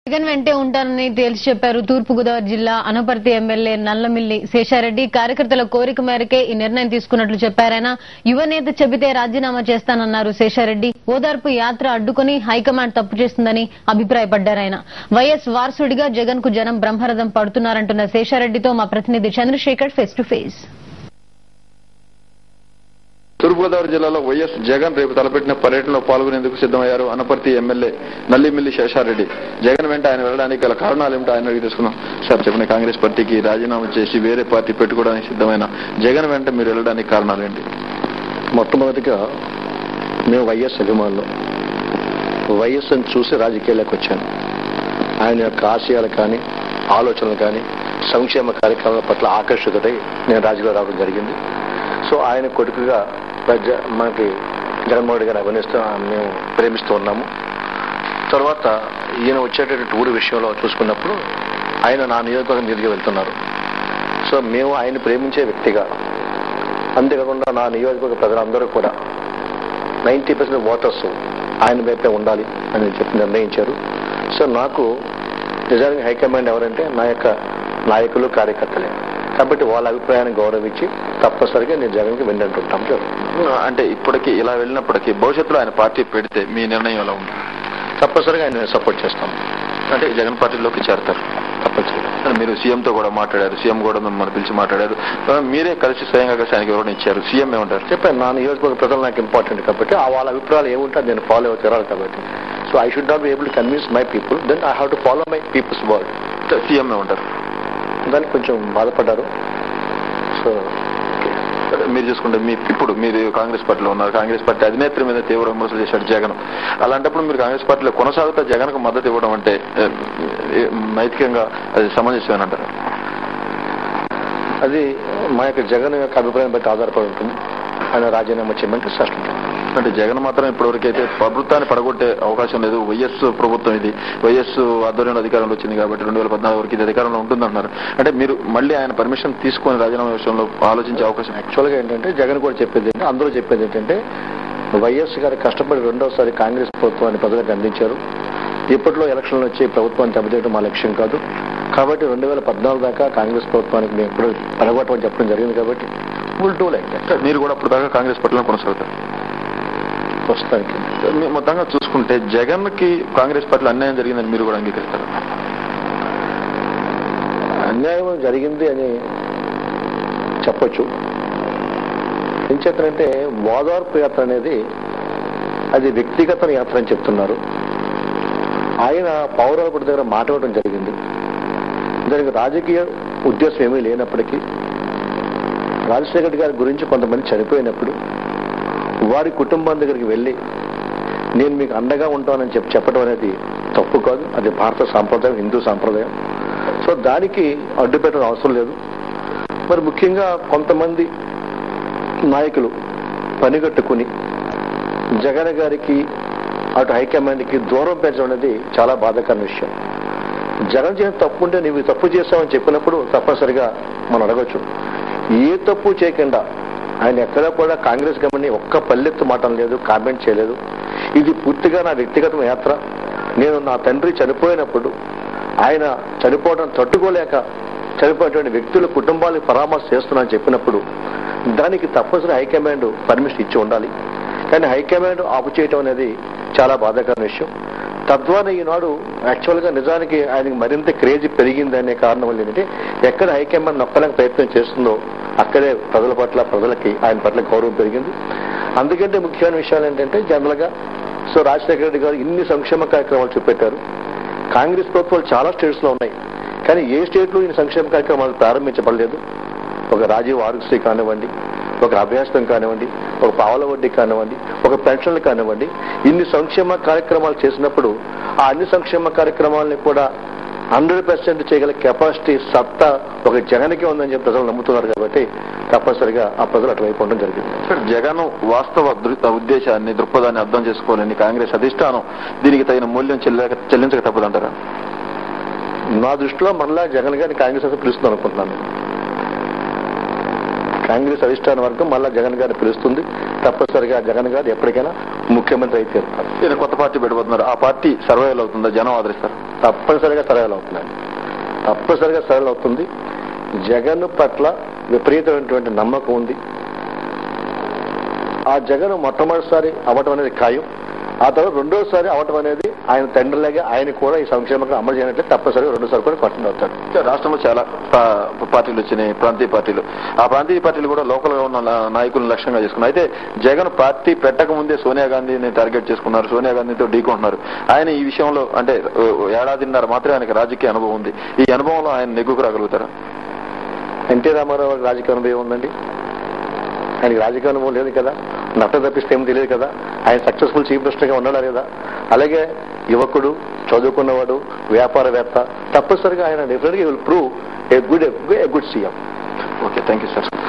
జగన్ వెంటే ఉంటానని తేల్చి చెప్పారు తూర్పుగోదావరి జిల్లా అనపర్తి ఎమ్మెల్యే నల్లమిల్లి శేషారెడ్డి కార్యకర్తల కోరిక మేరకే ఈ నిర్ణయం తీసుకున్నట్లు చెప్పారాయన యువనేత చెబితే రాజీనామా చేస్తానన్నారు శేషారెడ్డి ఓదార్పు యాత్ర అడ్డుకుని హైకమాండ్ తప్పు చేస్తుందని అభిప్రాయపడ్డారాయన వైఎస్ వారసుడిగా జగన్ కు జనం బ్రహ్మరథం పడుతున్నారంటున్న శేషారెడ్డితో మా ప్రతినిధి చంద్రశేఖర్ ఫేస్ టు ఫేస్ తూర్పుగోదావరి జిల్లాలో వైఎస్ జగన్ రేపు తలపెట్టిన పర్యటనలో పాల్గొనేందుకు సిద్దమయ్యారు అనపర్తి ఎమ్మెల్యే నల్లిమిల్లి శేషారెడ్డి జగన్ వెంట ఆయన వెళ్ళడానికి గల కారణాలు ఏమిటో ఆయన అడిగి తెలుసుకున్నాం సార్ చెప్పండి కాంగ్రెస్ పార్టీకి రాజీనామా చేసి వేరే పార్టీ పెట్టుకోవడానికి సిద్ధమైన జగన్ వెంట మీరు వెళ్ళడానికి కారణాలు ఏంటి మొట్టమొదటిగా మేము వైఎస్ అభిమానులు వైఎస్ అని చూసి రాజకీయాల్లోకి వచ్చాను ఆయన యొక్క ఆశయాలు కానీ ఆలోచనలు కానీ సంక్షేమ కార్యక్రమాల పట్ల ఆకర్షితుడై నేను రాజకీయాలు రావడం జరిగింది సో ఆయన కొడుకుగా ప్రజ- మనకి జగన్మోహన్ రెడ్డి గారిని అభినయిస్తూ మేము ప్రేమిస్తూ ఉన్నాము తర్వాత ఈయన వచ్చేటటువంటి ఊరు విషయంలో చూసుకున్నప్పుడు ఆయన నా నియోజకవర్గం మీదుగా వెళ్తున్నారు సో మేము ఆయన ప్రేమించే వ్యక్తిగా అంతేకాకుండా నా నియోజకవర్గ ప్రజలందరూ కూడా నైంటీ పర్సెంట్ ఓటర్స్ ఆయన వైపే ఉండాలి అని చెప్పి నిర్ణయించారు సో నాకు నిజానికి హైకమాండ్ ఎవరంటే నా యొక్క నాయకులు కార్యకర్తలే కాబట్టి వాళ్ళ అభిప్రాయాన్ని గౌరవించి తప్పనిసరిగా నేను జగన్కి వెంటంటుంటాం అంటే ఇప్పటికి ఇలా వెళ్ళినప్పటికీ భవిష్యత్తులో ఆయన పార్టీ పెడితే మీ నిర్ణయం ఎలా ఉంది తప్పనిసరిగా ఆయన సపోర్ట్ చేస్తాం అంటే జగన్ పార్టీలోకి చేరతారు తప్పనిసరిగా అంటే మీరు సీఎం తో కూడా మాట్లాడారు సీఎం కూడా మిమ్మల్ని పిలిచి మాట్లాడారు ఆ, మీరే కలిసి స్వయంగా కలిసి ఆయనకి వివరణ ఇచ్చారు సీఎం ఏమంటారు చెప్పాను నా నియోజకవర్గ ప్రజలు నాకు ఇంపార్టెంట్ కాబట్టి ఆ వాళ్ళ అభిప్రాయాలు ఏముంటే అది నేను ఫాలో అవు తిరాలి కాబట్టి so I should not be able to convince my people then I have to follow my people's word CM ఏమంటారు దానికి కొంచెం బాధపడ్డారు సో సరే, మీరు చూసుకుంటే మీ ఇప్పుడు మీరు కాంగ్రెస్ పార్టీలో ఉన్నారు కాంగ్రెస్ పార్టీ అధినేత్రి మీద తీవ్ర విమర్శలు చేశాడు జగన్ అలాంటప్పుడు మీరు కాంగ్రెస్ పార్టీలో కొనసాగుతా జగన్ కు మద్దతు ఇవ్వడం అంటే ఏ, ఏ, నైతికంగా అది సమంజసమని అంటారు అది మా యొక్క జగన్ యొక్క అభిప్రాయం బట్టి ఆధారపడి ఉంటుంది ఆయన రాజీనామా చేయమంటే శాస్త్రం అంటే జగన్ మాత్రం ఇప్పటివరకైతే ప్రభుత్వాన్ని పడగొట్టే అవకాశం లేదు వైఎస్ ప్రభుత్వం ఇది వైఎస్ ఆధ్వర్యంలో అధికారంలో వచ్చింది కాబట్టి రెండు వేల పద్నాలుగు వరకు ఇది అధికారంలో ఉంటుందంటున్నారు అంటే మీరు మళ్ళీ ఆయన పర్మిషన్ తీసుకొని రాజీనామా విషయంలో ఆలోచించే అవకాశం యాక్చువల్గా ఏంటంటే జగన్ కూడా చెప్పేది ఏంటంటే అందరూ చెప్పేది ఏంటంటే వైఎస్ గారు కష్టపడి రెండోసారి కాంగ్రెస్ ప్రభుత్వాన్ని ప్రజలకు అందించారు ఇప్పట్లో ఎలక్షన్లు వచ్చి ప్రభుత్వాన్ని దెబ్బతీయడం మా లక్ష్యం కాదు కాబట్టి రెండు వేల పద్నాలుగు దాకా కాంగ్రెస్ ప్రభుత్వానికి మేము ఎప్పుడు పడగొట్టమని చెప్పడం జరిగింది కాబట్టి విల్ డూ లైక్ దట్ మీరు కూడా అప్పుడు దాకా కాంగ్రెస్ పార్టీలో కొనసాగుతారు ప్రస్తుతానికి మీ మొత్తంగా చూసుకుంటే జగన్ కి కాంగ్రెస్ పార్టీలో అన్యాయం జరిగిందని మీరు కూడా అంగీకరిస్తారు అన్యాయం జరిగింది అని చెప్పొచ్చు ఏం చేస్తారంటే ఓదార్పు యాత్ర అనేది అది వ్యక్తిగత యాత్ర అని చెప్తున్నారు ఆయన పౌరాలపడి దగ్గర మాట్లాడటం జరిగింది దానికి రాజకీయ ఉద్దేశం ఏమీ లేనప్పటికీ రాజశేఖర్ రెడ్డి గారి గురించి కొంతమంది చనిపోయినప్పుడు వారి కుటుంబం దగ్గరికి వెళ్ళి నేను మీకు అండగా ఉంటానని చెప్పి చెప్పడం అనేది తప్పు కాదు అది భారత సాంప్రదాయం హిందూ సాంప్రదాయం సో దానికి అడ్డు పెట్టడం అవసరం లేదు మరి ముఖ్యంగా కొంతమంది నాయకులు పనిగట్టుకుని జగన్ గారికి అటు హైకమాండ్కి దూరం పెంచడం అనేది చాలా బాధాకరమైన విషయం జగన్ చేసిన తప్పు ఉంటే నువ్వు ఈ తప్పు చేస్తావని చెప్పినప్పుడు తప్పనిసరిగా మనం అడగచ్చు ఏ తప్పు చేయకుండా ఆయన ఎక్కడా కూడా కాంగ్రెస్ గమని ఒక్క పల్లెత్తు మాటం లేదు కామెంట్ చేయలేదు ఇది పూర్తిగా నా వ్యక్తిగత యాత్ర నేను నా తండ్రి చనిపోయినప్పుడు ఆయన చనిపోవడం తట్టుకోలేక చనిపోయినటువంటి వ్యక్తుల కుటుంబాలకు పరామర్శ చేస్తున్నా అని చెప్పినప్పుడు దానికి తప్పనిసరి హైకమాండ్ పర్మిషన్ ఇచ్చి ఉండాలి కానీ హైకమాండ్ ఆపు చేయటం అనేది చాలా బాధాకరమైన విషయం తద్వారా ఈనాడు యాక్చువల్గా నిజానికి ఆయనకి మరింత క్రేజ్ పెరిగింది అనే కారణం వల్ల ఏంటంటే ఎక్కడ హైకమాండ్ నొక్కడానికి ప్రయత్నం చేస్తుందో అక్కడే ప్రజల పట్ల ప్రజలకి ఆయన పట్ల గౌరవం పెరిగింది అందుకంటే ముఖ్యమైన విషయాలు ఏంటంటే జనరల్గా సో రాజశేఖర రెడ్డి గారు ఇన్ని సంక్షేమ కార్యక్రమాలు చూపెట్టారు కాంగ్రెస్ ప్రభుత్వాలు చాలా స్టేట్స్ లో ఉన్నాయి కానీ ఏ స్టేట్ లో ఈ సంక్షేమ కార్యక్రమాలు ప్రారంభించబడలేదు ఒక రాజీవ్ ఆరోగ్యశ్రీ కానివ్వండి ఒక అభ్యాసం కానివ్వండి ఒక పావల వడ్డీ కానివ్వండి ఒక పెన్షన్లు కానివ్వండి ఇన్ని సంక్షేమ కార్యక్రమాలు చేసినప్పుడు ఆ అన్ని సంక్షేమ కార్యక్రమాలని కూడా హండ్రెడ్ పర్సెంట్ చేయగల కెపాసిటీ సత్తా ఒక జగన్కే ఉందని చెప్పి ప్రజలు నమ్ముతున్నారు కాబట్టి తప్పనిసరిగా ఆ ప్రజలు అటువైపు ఉండడం జరిగింది సార్ జగన్ వాస్తవ దృ- ఉద్దేశాన్ని దృక్పథాన్ని అర్థం చేసుకోవాలని కాంగ్రెస్ అధిష్టానం దీనికి తగిన మూల్యం చెల్లక చెల్లించక తప్పదంటారా నా దృష్టిలో మరలా జగన్ గారిని కాంగ్రెస్ అయితే పిలుస్తుంది అనుకుంటున్నాను కాంగ్రెస్ అధిష్టాన వర్గం మళ్ళా జగన్ గారిని పిలుస్తుంది తప్పనిసరిగా జగన్ గారు ఎప్పటికైనా ముఖ్యమంత్రి అయితే తీరుతారు ఈయన కొత్త పార్టీ పెట్టబోతున్నారు ఆ పార్టీ సర్వైవల్ అవుతుందా జనం ఆదరిస్తారు తప్పనిసరిగా సరళ అవుతున్నాయి తప్పనిసరిగా సరళ అవుతుంది జగన్ పట్ల విపరీతమైనటువంటి నమ్మకం ఉంది ఆ జగన్ మొట్టమొదటిసారి అవ్వటం అనేది ఖాయం ఆ తర్వాత రెండోసారి అవటం అనేది ఆయన తండ్రిలాగా ఆయన కూడా ఈ సంక్షేమం అమలు చేయనట్లే తప్పనిసరిగా రెండోసారి కూడా పట్టణ అవుతాడు ఇంకా రాష్ట్రంలో చాలా పా- పార్టీలు వచ్చినాయి ప్రాంతీయ పార్టీలు ఆ ప్రాంతీయ పార్టీలు కూడా లోకల్ గా ఉన్న నా- నాయకులను లక్ష్యంగా చేసుకున్నారు అయితే జగన్ పార్టీ పెట్టక ముందే సోనియా గాంధీని టార్గెట్ చేసుకున్నారు సోనియా గాంధీతో ఢీకొంటున్నారు ఆయన ఈ విషయంలో అంటే ఓ, ఏడాదిన్నర మాత్రమే ఆయనకి రాజకీయ అనుభవం ఉంది ఈ అనుభవంలో ఆయన నెగ్గుకు రాగలుగుతారా ఎన్టీ రామారావు గారికి రాజకీయ అనుభవం ఉందండి ఆయనకి రాజకీయ అనుభవం లేదు కదా నట్ట తప్పిస్తే ఏమో తెలియదు కదా ఆయన సక్సెస్ఫుల్ చీఫ్ మినిస్టర్గా ఉన్నాడా లేదా అలాగే యువకుడు చదువుకున్నవాడు వ్యాపారవేత్త తప్పనిసరిగా ఆయన డెఫినెట్గా will prove a good a good CM okay thank you sir